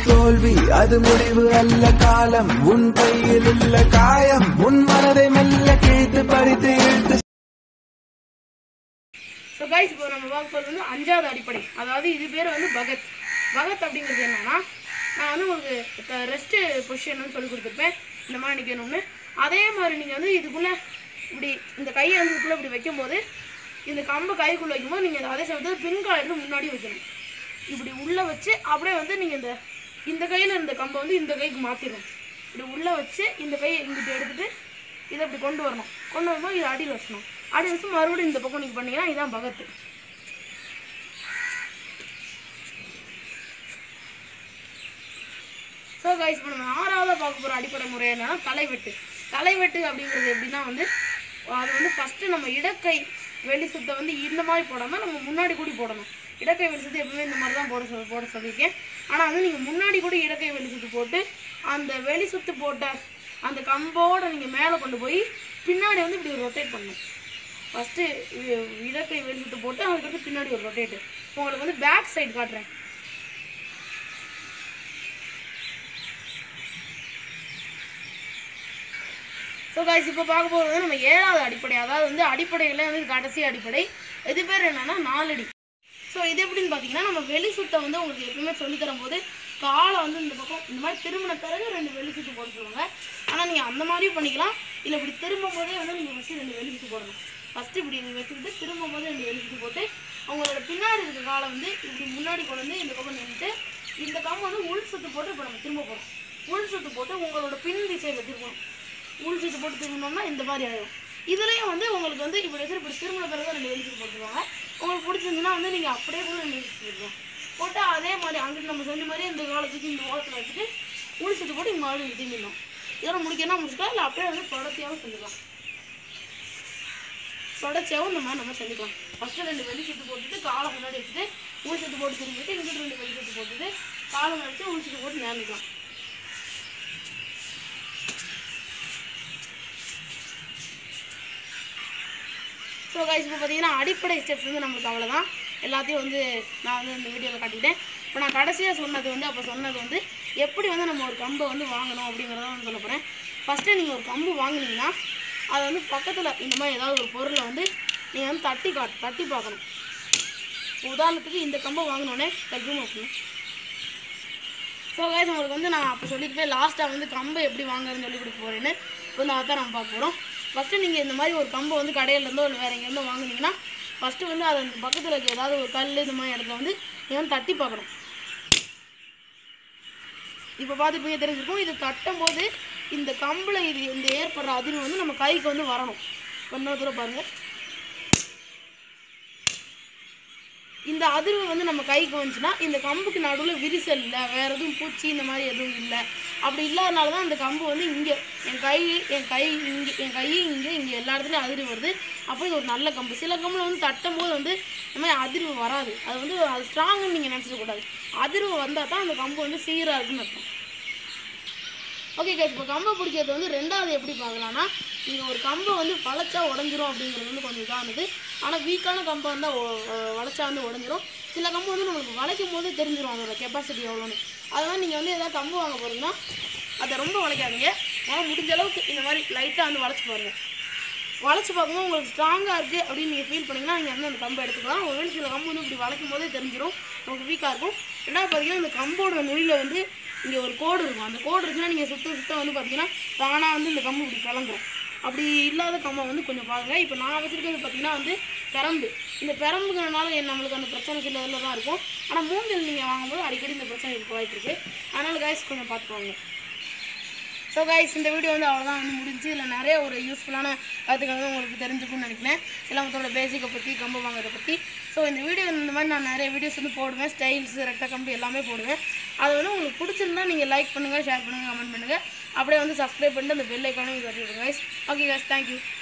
தோல்வி அது முடிவு அல்ல காலம் உன் கையில் இல்ல காயம் உன் மனதை மெல்ல கிழித்து பறித்து இழுத்து ஸோ கைஸ் இப்போ நம்ம பார்க்க போகிறது வந்து அஞ்சாவது அடிப்படை அதாவது இது பேர் வந்து பகத் பகத் அப்படிங்கிறது என்னன்னா நான் வந்து உங்களுக்கு ரெஸ்ட் பொசிஷன் சொல்லி கொடுத்துருப்பேன் இந்த மாதிரி நிற்கணும்னு அதே மாதிரி நீங்கள் வந்து இதுக்குள்ளே இப்படி இந்த கையை வந்து இதுக்குள்ளே இப்படி வைக்கும்போது இந்த கம்பை கைக்குள்ளே வைக்கும்போது நீங்கள் அதே சமயத்தில் பின்கால எடுத்து முன்னாடி வைக்கணும் இப்படி உள்ளே வச்சு அப்படியே வந்து நீங்கள் இந்த இந்த கையில் இருந்த கம்பை வந்து இந்த கைக்கு மாற்றிடணும் இப்படி உள்ளே வச்சு இந்த கையை இங்கிட்டு எடுத்துட்டு இதை இப்படி கொண்டு வரணும் கொண்டு வரும்போது இதை அடியில் வச்சணும் அடி வச்சு மறுபடியும் இந்த பக்கம் நீங்கள் பண்ணீங்கன்னா இதான் பகத்து ஸோ கைஸ் இப்போ நம்ம ஆறாவதாக பார்க்க போகிற அடிப்படை முறை என்னன்னா தலைவெட்டு தலைவெட்டு அப்படிங்கிறது எப்படின்னா வந்து அது வந்து ஃபஸ்ட்டு நம்ம இடக்கை வெளி சுத்தை வந்து இந்த மாதிரி போடாமல் நம்ம முன்னாடி கூடி போடணும் இடக்கை வெளி சுத்து எப்பவுமே இந்த மாதிரி தான் போட சொல் போட சொல்லியிருக்கேன் ஆனால் வந்து நீங்கள் முன்னாடி கூட இடக்கை வெளி சுத்து போட்டு அந்த வெளி சுத்து போட்ட அந்த கம்போட நீங்கள் மேலே கொண்டு போய் பின்னாடி வந்து இப்படி ரொட்டேட் பண்ணணும் ஃபஸ்ட்டு இடக்கை வெளி சுத்து போட்டு அதுக்கடுத்து பின்னாடி ஒரு ரொட்டேட்டு உங்களுக்கு வந்து பேக் சைடு காட்டுறேன் ஸோ guys இப்போ பார்க்க போகிறது வந்து நம்ம ஏழாவது அடிப்படை அதாவது வந்து அடிப்படையில் வந்து கடைசி அடிப்படை இது பேர் என்னன்னா நாலடி ஸோ இது எப்படின்னு பார்த்தீங்கன்னா நம்ம வெளி சுத்தை வந்து உங்களுக்கு எப்பவுமே சொல்லித் தரும்போது காலை வந்து இந்த பக்கம் இந்த மாதிரி திரும்பின பிறகு ரெண்டு வெளி சுத்து போட சொல்லுவாங்க ஆனால் நீங்கள் அந்த மாதிரியும் பண்ணிக்கலாம் இல்லை இப்படி திரும்பும் போதே வந்து நீங்கள் ஃபஸ்ட்டு ரெண்டு வெளி சுத்து போடணும் ஃபஸ்ட்டு இப்படி வச்சுக்கிட்டு திரும்பும் போது ரெண்டு வெளி சுத்து போட்டு அவங்களோட பின்னாடி இருக்க காலை வந்து இப்படி முன்னாடி கொண்டு வந்து இந்த பக்கம் நின்றுட்டு இந்த கம்பு வந்து உள் சுத்து போட்டு இப்போ நம்ம திரும்ப போகிறோம் உள் சுத்து போட்டு உங்களோட பின் திசையில் திரும்பணும் உள் சுத்து போட்டு திரும்பினோம்னா இந்த மாதிரி ஆயிடும் இதுலேயும் வந்து உங்களுக்கு வந்து இப்படி வச்சு இப்படி திரும்பின பிறகு ரெண்டு வெளி சுத்து போட்டுருவாங்க உங்களுக்கு பிடிச்சிருந்துன்னா வந்து நீங்கள் அப்படியே கூட ரெண்டு வெளி சுத்து போட்டுருவோம் போட்டு அதே மாதிரி அங்கிட்டு நம்ம சொன்ன மாதிரி இந்த காலத்துக்கு இந்த ஓரத்தில் வச்சுட்டு உள் சுத்து போட்டு இங்கே மறுபடியும் திரும்பிடணும் இதோட முடிக்கணும் முடிச்சுக்கலாம் இல்லை அப்படியே வந்து தொடர்ச்சியாகவும் செஞ்சுக்கலாம் தொடர்ச்சியாகவும் இந்த மாதிரி நம்ம செஞ்சுக்கலாம் ஃபஸ்ட்டு ரெண்டு வெளி சுத்து போட்டுட்டு காலை முன்னாடி வச்சுட்டு உள் சுத்து போட்டு திரும்பிட்டு இங்கிட்டு ரெண்டு வெளி சுத்து போட்டுட்டு காலை முன்னாடி வச்சு உள் சுத்து போட்டு நேர்ந்துக்கலாம் ஸோ கைஸ் இப்போ பார்த்தீங்கன்னா அடிப்படை ஸ்டெப்ஸ் வந்து நம்மளுக்கு அவ்வளோதான் எல்லாத்தையும் வந்து நான் வந்து இந்த வீடியோவில் காட்டிட்டேன் இப்போ நான் கடைசியாக சொன்னது வந்து அப்போ சொன்னது வந்து எப்படி வந்து நம்ம ஒரு கம்பை வந்து வாங்கணும் அப்படிங்கிறத வந்து சொல்ல போகிறேன் ஃபஸ்ட்டு நீங்கள் ஒரு கம்பு வாங்குனீங்கன்னா அது வந்து பக்கத்தில் இந்த மாதிரி ஏதாவது ஒரு பொருளை வந்து நீங்கள் வந்து தட்டி காட்டு தட்டி பார்க்கணும் உதாரணத்துக்கு இந்த கம்பை வாங்கினோடனே கஜூம் வைக்கணும் ஸோ கைஸ் உங்களுக்கு வந்து நான் அப்போ சொல்லிட்டு போய் லாஸ்ட்டாக வந்து கம்பை எப்படி வாங்குறதுன்னு சொல்லி கொடுக்க போகிறேன்னு இப்போ வந்து அதான் நம்ம பார்க்க போகிறோம் ஃபஸ்ட்டு நீங்கள் இந்த மாதிரி ஒரு கம்பை வந்து கடையிலேருந்தோ இல்லை வேறு எங்கேருந்தோ வாங்குனீங்கன்னா ஃபஸ்ட்டு வந்து அது அந்த பக்கத்தில் இருக்க ஏதாவது ஒரு கல் இந்த மாதிரி இடத்துல வந்து நீங்கள் வந்து தட்டி பார்க்கணும் இப்போ பார்த்துப்பீங்க தெரிஞ்சிருக்கும் இது தட்டும் போது இந்த கம்பில் இது இந்த ஏற்படுற அதிர்வு வந்து நம்ம கைக்கு வந்து வரணும் இன்னொரு தடவை பாருங்கள் இந்த அதிர்வு வந்து நம்ம கைக்கு வந்துச்சுன்னா இந்த கம்புக்கு நடுவில் விரிசல் இல்லை வேற எதுவும் பூச்சி இந்த மாதிரி எதுவும் இல்லை அப்படி இல்லாதனால தான் அந்த கம்பு வந்து இங்கே என் கை என் கை இங்கே என் கை இங்கே இங்கே எல்லா இடத்துலையும் அதிர்வு வருது அப்போ இது ஒரு நல்ல கம்பு சில கம்பில் வந்து தட்டும் போது வந்து இந்த மாதிரி அதிர்வு வராது அது வந்து அது ஸ்ட்ராங்குன்னு நீங்கள் நினச்சிடக்கூடாது அதிர்வு வந்தால் தான் அந்த கம்பு வந்து சீராக இருக்குன்னு அர்த்தம் ஓகே கேஸ் இப்போ கம்பை பிடிக்கிறது வந்து ரெண்டாவது எப்படி பார்க்கலாம்னா நீங்கள் ஒரு கம்பை வந்து வளைச்சா உடஞ்சிரும் அப்படிங்கிறது வந்து கொஞ்சம் இதானது ஆனால் வீக்கான கம்பை இருந்தால் வளைச்சா வந்து உடஞ்சிரும் சில கம்பு வந்து நம்மளுக்கு வளைக்கும் போது தெரிஞ்சிரும் அதோட கெப்பாசிட்டி எவ்வளோன்னு அதனால் நீங்கள் வந்து எதாவது கம்பு வாங்க போகிறீங்கன்னா அதை ரொம்ப வளைக்காதீங்க ஆனால் முடிஞ்ச அளவுக்கு இந்த மாதிரி லைட்டாக வந்து வளைச்சி பாருங்கள் வளைச்சி பார்க்கும்போது உங்களுக்கு ஸ்ட்ராங்காக இருக்குது அப்படின்னு நீங்கள் ஃபீல் பண்ணிங்கன்னா நீங்கள் வந்து அந்த கம்பை எடுத்துக்கலாம் ஒருவேளை சில கம்பு வந்து இப்படி வளைக்கும் போதே தெரிஞ்சிரும் நமக்கு வீக்காக இருக்கும் ரெண்டாவது பார்த்தீங்கன்னா இந்த கம்போட நுனியில் வந்து இங்கே ஒரு கோடு இருக்கும் அந்த கோடு இருக்குன்னா நீங்கள் சுத்த சுத்த வந்து பார்த்தீங்கன்னா தானாக வந்து இந்த கம்பு இப்படி கலந்துரும் அப்படி இல்லாத கம்பை வந்து கொஞ்சம் பாருங்கள் இப்போ நான் வச்சுருக்கிறது பார்த்தீங்கன்னா வந்து பெரம்பு இந்த பெரம்புங்கிறனால என் நம்மளுக்கு அந்த பிரச்சனை சில இதில் தான் இருக்கும் ஆனால் மூங்கில் நீங்கள் வாங்கும்போது அடிக்கடி இந்த பிரச்சனை இருக்க வாய்ப்பு இருக்குது அதனால் கைஸ் கொஞ்சம் பார்த்துக்கோங்க ஸோ கைஸ் இந்த வீடியோ வந்து அவ்வளோதான் வந்து முடிஞ்சு இதில் நிறைய ஒரு யூஸ்ஃபுல்லான கருத்துக்கள் வந்து உங்களுக்கு தெரிஞ்சுக்கும்னு நினைக்கிறேன் எல்லாத்தோட பேசிக்கை பற்றி கம்பு வாங்குறதை பற்றி ஸோ இந்த வீடியோ இந்த மாதிரி நான் நிறைய வீடியோஸ் வந்து போடுவேன் ஸ்டைல்ஸ் ரெட்ட கம்பு எல்லாமே போடுவேன் அது வந்து உங்களுக்கு பிடிச்சிருந்தா நீங்கள் லைக் பண்ணுங்கள் ஷேர் பண்ணுங்கள் கமெண்ட் பண்ணுங்கள் அப்படியே வந்து சப்ஸ்கிரைப் பண்ணிட்டு அந்த பெல் ஐக்கானையும் தட்டி விடுங்க கைஸ் ஓகே கைஸ் தேங்க்யூ